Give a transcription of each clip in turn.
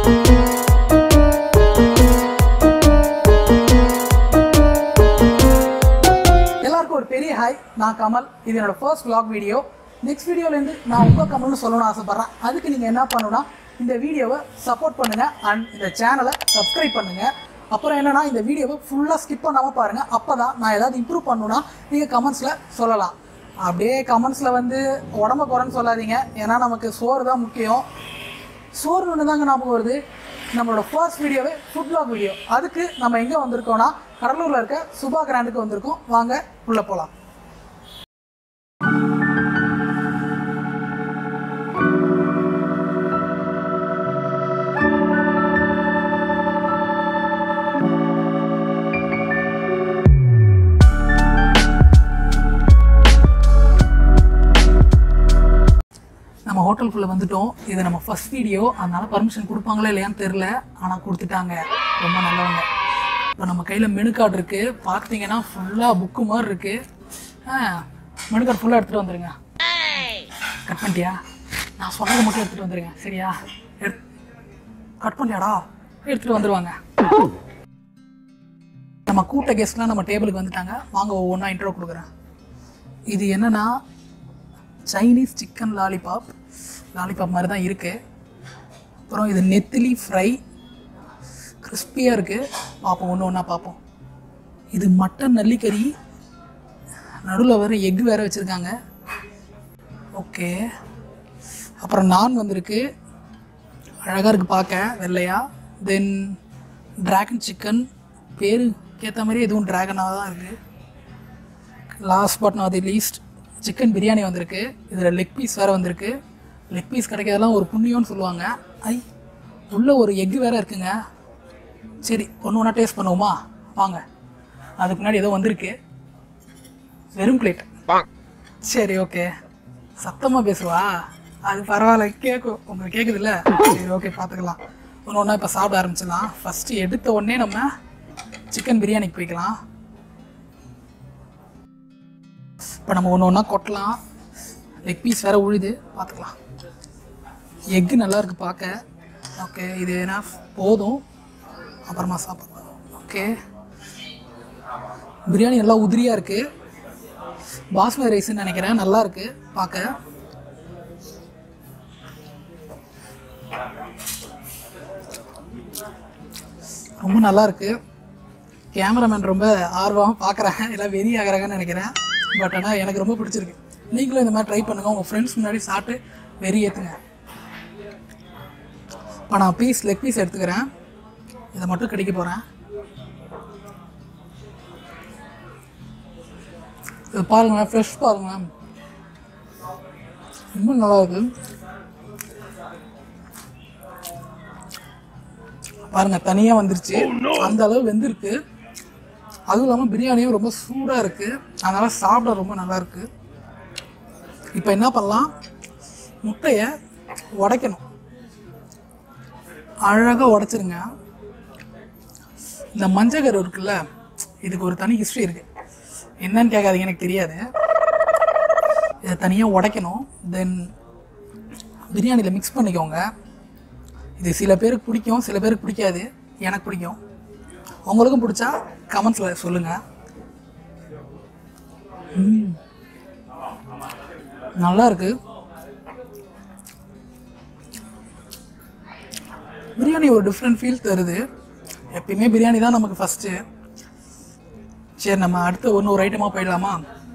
எல்லாருக்கும் ஒரு பெரிய ஹாய் நான் கமல் இது என்னோட ஃபர்ஸ்ட் vlog வீடியோ நெக்ஸ்ட் வீடியோலேருந்து நான் உங்கள் கமல்னு சொல்லணும்னு ஆசைப்பட்றேன் அதுக்கு நீங்கள் என்ன பண்ணணும்னா இந்த வீடியோவை சப்போர்ட் பண்ணுங்கள் அண்ட் இந்த சேனலை சப்ஸ்கிரைப் பண்ணுங்கள் அப்புறம் என்னன்னா இந்த வீடியோவை ஃபுல்லாக ஸ்கிப் பண்ணாமல் பாருங்கள் அப்போ தான் நான் ஏதாவது இம்ப்ரூவ் பண்ணணும்னா நீங்கள் கமெண்ட்ஸில் சொல்லலாம் அப்படியே கமெண்ட்ஸில் வந்து உடம்ப குறைன்னு சொல்லாதீங்க ஏன்னா நமக்கு சோறு தான் முக்கியம் சோறு ஒன்று தாங்க ஞாபகம் வருது நம்மளோட ஃபர்ஸ்ட் வீடியோவே ஃபுட் vlog வீடியோ அதுக்கு நம்ம எங்கே வந்திருக்கோம்னா கடலூரில் இருக்க சுபா கிராண்டுக்கு வந்திருக்கோம் வாங்க உள்ளே போகலாம் நம்ம ஹோட்டலுக்குள்ளே வந்துட்டோம் இது நம்ம ஃபர்ஸ்ட் வீடியோ அதனால பர்மிஷன் கொடுப்பாங்களா இல்லையான்னு தெரில ஆனால் கொடுத்துட்டாங்க ரொம்ப நல்லவங்க இப்போ நம்ம கையில் மெனு கார்டு இருக்குது பார்த்தீங்கன்னா ஃபுல்லாக புக்கு மாதிரி இருக்குது ஆ மெனு கார்டு ஃபுல்லாக எடுத்துகிட்டு வந்துடுங்க கட் பண்ணிட்டியா நான் சொன்னதை மட்டும் எடுத்துகிட்டு வந்துடுங்க சரியா எடு கட் பண்ணியாடா எடுத்துகிட்டு வந்துடுவாங்க நம்ம கூட்ட கெஸ்ட்லாம் நம்ம டேபிளுக்கு வந்துட்டாங்க வாங்க ஒவ்வொன்றா இன்ட்ரோ கொடுக்குறேன் இது என்னன்னா சைனீஸ் சிக்கன் லாலிபாப் லாலிபாப் மாதிரி தான் இருக்குது அப்புறம் இது நெத்திலி ஃப்ரை கிறிஸ்பியாக இருக்குது பார்ப்போம் ஒன்று ஒன்றா பார்ப்போம் இது மட்டன் நல்லிக்கறி நடுவில் வேறு எக் வேறு வச்சுருக்காங்க ஓகே அப்புறம் நான் வந்திருக்கு அழகாக இருக்குது பார்க்க வெள்ளையா தென் டிராகன் சிக்கன் பேருக்கு ஏற்ற மாதிரி எதுவும் டிராகனாக தான் இருக்குது last but not the least chicken biryani வந்திருக்கு இதில் லெக் பீஸ் வேறு வந்திருக்கு லெக் பீஸ் கிடைக்கிறதெல்லாம் ஒரு புண்ணியம்னு சொல்லுவாங்க ஐ உள்ள ஒரு எக் வேறு இருக்குங்க சரி ஒன்று ஒன்றா டேஸ்ட் பண்ணுவோமா வாங்க அதுக்கு முன்னாடி ஏதோ வந்திருக்கு வெறும் பிளேட் சரி ஓகே சத்தமாக பேசுவா அது பரவாயில்ல கேட்கும் உங்களுக்கு கேட்குதுல்ல சரி ஓகே பார்த்துக்கலாம் ஒன்று ஒன்றா இப்போ சாப்பிட ஆரம்பிச்சிடலாம் ஃபஸ்ட்டு எடுத்த உடனே நம்ம சிக்கன் பிரியாணிக்கு போய்க்கலாம் இப்போ நம்ம ஒன்று ஒன்றா கொட்டலாம் லெக் பீஸ் வேறு உழுது பார்த்துக்கலாம் எக்கு நல்லா இருக்கு பார்க்க ஓகே இது என்ன போதும் அப்புறமா சாப்பிடலாம் ஓகே பிரியாணி நல்லா உதிரியாக இருக்குது பாஸ்மதி ரைஸ்ன்னு நினைக்கிறேன் நல்லா இருக்கு பார்க்க ரொம்ப நல்லா இருக்கு கேமராமேன் ரொம்ப ஆர்வமாக பார்க்குறாங்க எல்லாம் வெறி ஆகுறாங்கன்னு நினைக்கிறேன் பட் ஆனால் எனக்கு ரொம்ப பிடிச்சிருக்கு நீங்களும் இந்த மாதிரி ட்ரை பண்ணுங்கள் உங்கள் ஃப்ரெண்ட்ஸ் முன்னாடி சாப்பிட்டு வெறி ஏற்றுங்க இப்போ நான் பீஸ் லெக் பீஸ் எடுத்துக்கிறேன் இதை மட்டும் கடிக்க போகிறேன் இது பாருங்க ஃப்ரெஷ் பாருங்க ரொம்ப நல்லா இருக்கு பாருங்க தனியாக வந்துருச்சு அந்த அளவு வெந்திருக்கு அதுவும் இல்லாமல் பிரியாணியும் ரொம்ப சூடாக இருக்குது அதனால் சாப்பிட ரொம்ப நல்லா இருக்கு இப்போ என்ன பண்ணலாம் முட்டையை உடைக்கணும் அழகாக உடைச்சிருங்க இந்த மஞ்சக்கரு இருக்குல்ல இதுக்கு ஒரு தனி ஹிஸ்ட்ரி இருக்குது என்னன்னு கேட்காதீங்க எனக்கு தெரியாது இதை தனியாக உடைக்கணும் தென் பிரியாணியில் மிக்ஸ் பண்ணிக்கோங்க இது சில பேருக்கு பிடிக்கும் சில பேருக்கு பிடிக்காது எனக்கு பிடிக்கும் உங்களுக்கும் பிடிச்சா கமெண்ட்ஸில் சொல்லுங்கள் ம். நல்லா இருக்கு பிரியாணி ஒரு டிஃப்ரெண்ட் ஃபீல் தருது எப்பயுமே பிரியாணி தான் நமக்கு ஃபஸ்ட்டு சரி நம்ம அடுத்து ஒன்று ஒரு ஐட்டமாக போயிடலாமா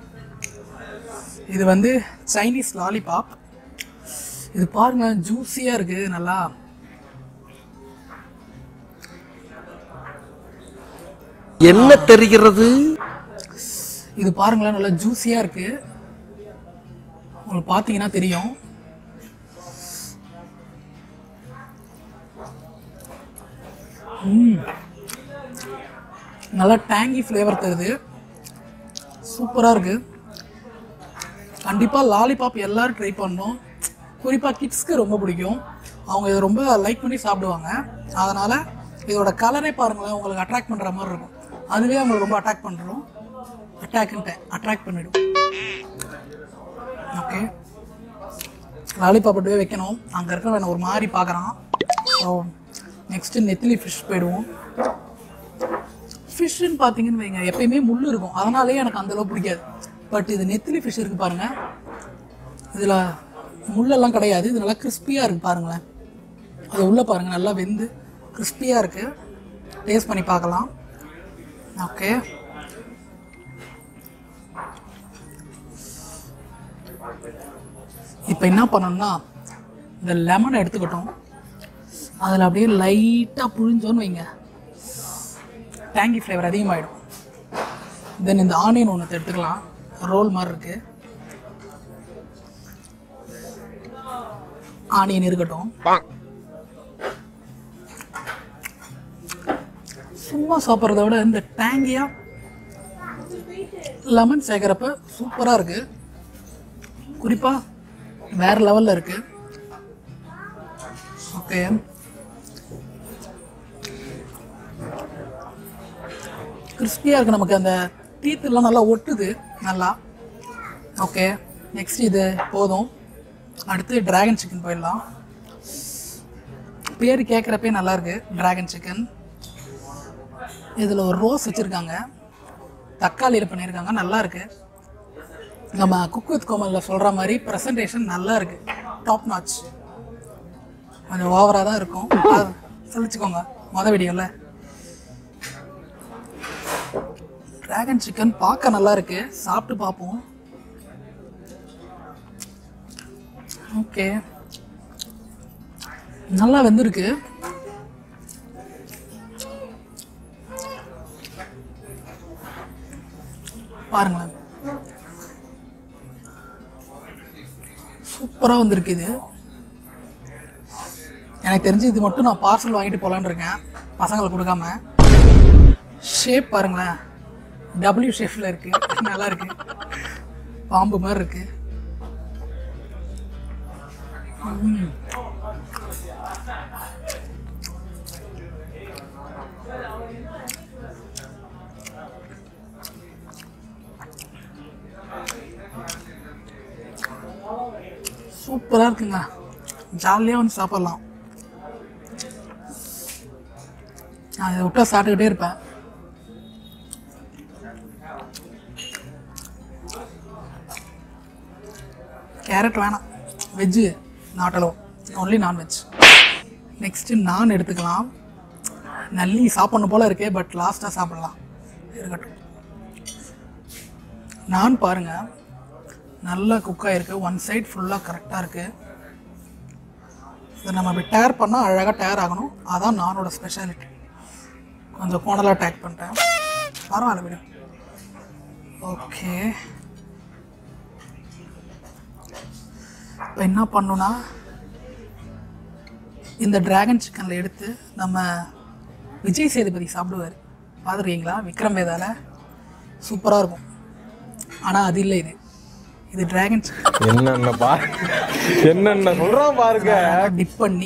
இது வந்து சைனீஸ் லாலிபாப் இது பாருங்க ஜூஸியாக இருக்குது நல்லா என்ன தெரிகிறது இது பாருங்களேன் நல்லா ஜூஸியாக இருக்கு உங்களுக்கு பார்த்தீங்கன்னா தெரியும் ம். நல்லா டேங்கி ஃப்ளேவர் தருது சூப்பராக இருக்கு கண்டிப்பாக லாலிபாப் எல்லாரும் ட்ரை பண்ணணும் குறிப்பாக கிட்ஸ்க்கு ரொம்ப பிடிக்கும் அவங்க இதை ரொம்ப லைக் பண்ணி சாப்பிடுவாங்க அதனால் இதோட கலரே பாருங்களேன் உங்களுக்கு அட்ராக்ட் பண்ணுற மாதிரி இருக்கும் அதுவே அவங்களுக்கு ரொம்ப அட்டாக் பண்ணுறோம் அட்டாக்ன்ட்டேன் அட்ராக்ட் பண்ணிடும் ஓகே லாலிபாப் அப்படியே வைக்கணும் அங்கே இருக்கிறவன் என்னை ஒரு மாதிரி பார்க்குறான் ஸோ நெக்ஸ்ட்டு நெத்திலி ஃபிஷ் போயிடுவோம் ஃபிஷ்ஷுன்னு பார்த்தீங்கன்னு வைங்க எப்பயுமே முள் இருக்கும் அதனாலேயே எனக்கு அந்தளவு பிடிக்காது பட் இது நெத்திலி ஃபிஷ் இருக்குது பாருங்கள் இதில் முள்ளெல்லாம் கிடையாது இது நல்லா கிறிஸ்பியாக இருக்குது பாருங்களேன் அது உள்ளே பாருங்கள் நல்லா வெந்து கிறிஸ்பியாக இருக்குது டேஸ்ட் பண்ணி பார்க்கலாம் ஓகே இப்போ என்ன பண்ணணும்னா இந்த லெமனை எடுத்துக்கிட்டோம் அதில் அப்படியே லைட்டாக புழிஞ்சோன்னு வைங்க டேங்கி ஃப்ளேவர் அதிகமாகிடும் தென் இந்த ஆனியன் ஒன்று எடுத்துக்கலாம் ரோல் மாதிரி இருக்குது ஆனியன் இருக்கட்டும் சும்மா சாப்பிட்றத விட இந்த டேங்கியாக லெமன் சேர்க்குறப்ப சூப்பராக இருக்குது குறிப்பாக வேறு லெவலில் இருக்குது ஓகே கிறிஸ்பியாக இருக்குது நமக்கு அந்த டீத்துலாம் நல்லா ஒட்டுது நல்லா ஓகே நெக்ஸ்ட் இது போதும் அடுத்து டிராகன் சிக்கன் போயிடலாம் பேர் கேட்குறப்பே நல்லா இருக்கு டிராகன் சிக்கன் இதில் ஒரு ரோஸ் வச்சுருக்காங்க தக்காளியில் பண்ணியிருக்காங்க நல்லா இருக்கு நம்ம குக் வித் கோமலில் சொல்கிற மாதிரி ப்ரெசன்டேஷன் நல்லா இருக்கு டாப் நாச் கொஞ்சம் ஓவராக தான் இருக்கும் அது சொல்லிச்சுக்கோங்க மொதல் வீடியோவில் டிராகன் சிக்கன் பார்க்க நல்லா இருக்கு சாப்பிட்டு பார்ப்போம் ஓகே நல்லா வெந்திருக்கு பாருங்களேன் சூப்பராக வந்திருக்கு இது எனக்கு தெரிஞ்சு இது மட்டும் நான் பார்சல் வாங்கிட்டு போகலான்னு இருக்கேன் பசங்களுக்கு கொடுக்காம ஷேப் பாருங்களேன் டபிள்யூ ஷேப்பில் இருக்கு நல்லா இருக்கு பாம்பு மாதிரி இருக்கு ம். சூப்பராக இருக்குங்க ஜாலியாக வந்து சாப்பிட்லாம் நான் இதை விட்டா சாப்பிட்டுக்கிட்டே இருப்பேன் கேரட் வேணாம் வெஜ்ஜு நாட்டலோ ஒன்லி நான்வெஜ் நெக்ஸ்ட்டு நான் எடுத்துக்கலாம் நல்லி சாப்பிடணும் போல இருக்கே பட் லாஸ்ட்டாக சாப்பிடலாம் இருக்கட்டும் நான் பாருங்கள் நல்லா குக் ஆகிருக்கு ஒன் சைடு ஃபுல்லாக கரெக்டாக இருக்குது இதை நம்ம இப்படி டேர் பண்ணால் அழகாக டேர் ஆகணும் அதான் நானோட ஸ்பெஷாலிட்டி கொஞ்சம் கோணலாக டேக் பண்ணிட்டேன் பரவாயில்ல விடு ஓகே இப்போ என்ன பண்ணுன்னா இந்த டிராகன் சிக்கனில் எடுத்து நம்ம விஜய் சேதுபதி சாப்பிடுவார் பார்த்துருக்கீங்களா விக்ரம் வேதால சூப்பராக இருக்கும் ஆனால் அது இல்லை இது இது டிராகன் சிக்கன் என்னென்ன பா என்னென்ன சொல்றான் பாருங்க டிப் பண்ணி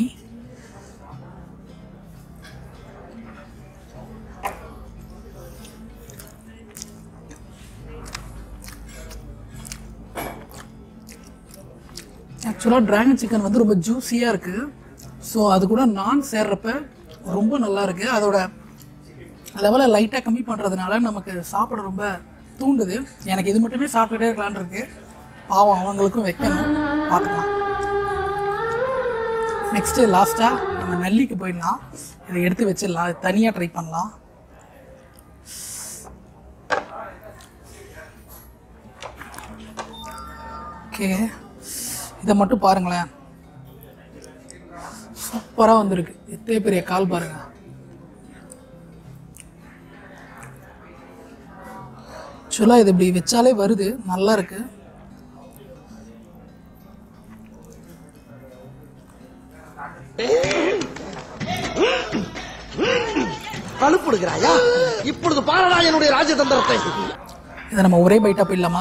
ஆக்சுவலாக டிராகன் சிக்கன் வந்து ரொம்ப ஜூஸியாக இருக்குது ஸோ அது கூட நான் சேர்றப்ப ரொம்ப நல்லா இருக்குது அதோட லெவலை லைட்டாக கம்மி பண்ணுறதுனால நமக்கு சாப்பிட ரொம்ப தூண்டுது எனக்கு இது மட்டுமே சாப்பிட்டுட்டே இருக்கலான்னு இருக்கு பாவம் அவங்களுக்கும் வைக்கணும் பார்த்துக்கலாம் நெக்ஸ்ட்டு லாஸ்ட்டாக நம்ம நெல்லிக்கு போயிடலாம் இதை எடுத்து வச்சிடலாம் இது தனியாக ட்ரை பண்ணலாம் ஓகே இதை மட்டும் பாருங்களேன் சூப்பராக வந்திருக்கு எத்தனை பெரிய கால் பாருங்க ஆக்சுவலாக இது இப்படி வச்சாலே வருது நல்லா இருக்கு கழுப்புடுகிறாயா இப்பொழுது பாரடா என்னுடைய ராஜதந்திரத்தை இதை நம்ம ஒரே பைட்டாக போயிடலாமா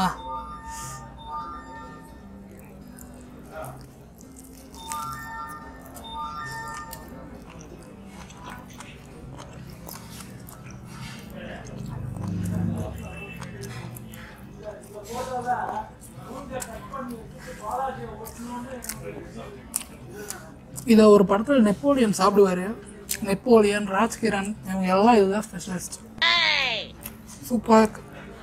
இதை ஒரு படத்தில் நெப்போலியன் சாப்பிடுவார் நெப்போலியன் ராஜ்கிரண் இவங்க எல்லாம் இதுதான் ஸ்பெஷலிஸ்ட் சூப்பராக இருக்கு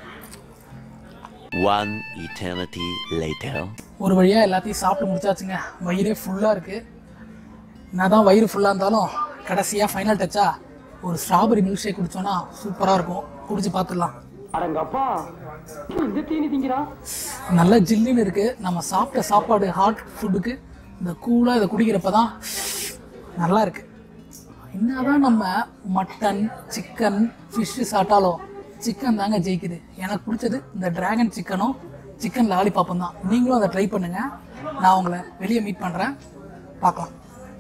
One eternity later. ஒரு வழியாக எல்லாத்தையும் சாப்பிட்டு முடிச்சாச்சுங்க வயிறே ஃபுல்லாக இருக்குது நான் தான் வயிறு ஃபுல்லாக இருந்தாலும் கடைசியாக ஃபைனல் டச்சா ஒரு ஸ்ட்ராபெரி மில்க் ஷேக் குடிச்சோன்னா சூப்பராக இருக்கும் குடிச்சு பார்த்துடலாம் நல்லா ஜில்லுன்னு இருக்குது நம்ம சாப்பிட்ட சாப்பாடு ஹாட் ஃபுட்டுக்கு இந்த கூலாக இதை குடிக்கிறப்ப தான் நல்லா இருக்கு என்னதான் நம்ம மட்டன் சிக்கன் ஃபிஷ்ஷு சாப்பிட்டாலும் சிக்கன் தாங்க ஜெயிக்குது எனக்கு பிடிச்சது இந்த டிராகன் சிக்கனும் சிக்கன் லாலிபாப்பும் தான் நீங்களும் அதை ட்ரை பண்ணுங்க நான் உங்களை வெளியே மீட் பண்ணுறேன் பார்க்கலாம்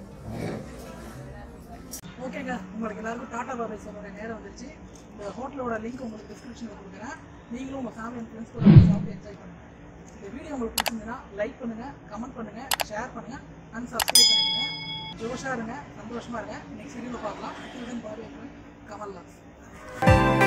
ஓகேங்க உங்களுக்கு எல்லாருக்கும் டாடா பாபாய் சொல்லுற நேரம் வந்துருச்சு இந்த ஹோட்டலோட லிங்க் உங்களுக்கு டிஸ்கிரிப்ஷனில் கொடுக்குறேன் நீங்களும் உங்கள் ஃபேமிலி அண்ட் ஃப்ரெண்ட்ஸ் கூட சாப்பிட்டு என்ஜாய் பண்ணுங்க இந்த வீடியோ உங்களுக்கு பிடிச்சிருந்ததுன்னா லைக் பண்ணுங்க கமெண்ட் பண்ணுங்க ஷேர் பண்ணுங்க அண்ட் சப்ஸ்கிரைப் பண்ணுங்க ஜோஷா இருங்க சந்தோஷமா இருங்க நெக்ஸ்ட் வீடியோவில் பார்க்கலாம் பாரு கமல் லாஸ்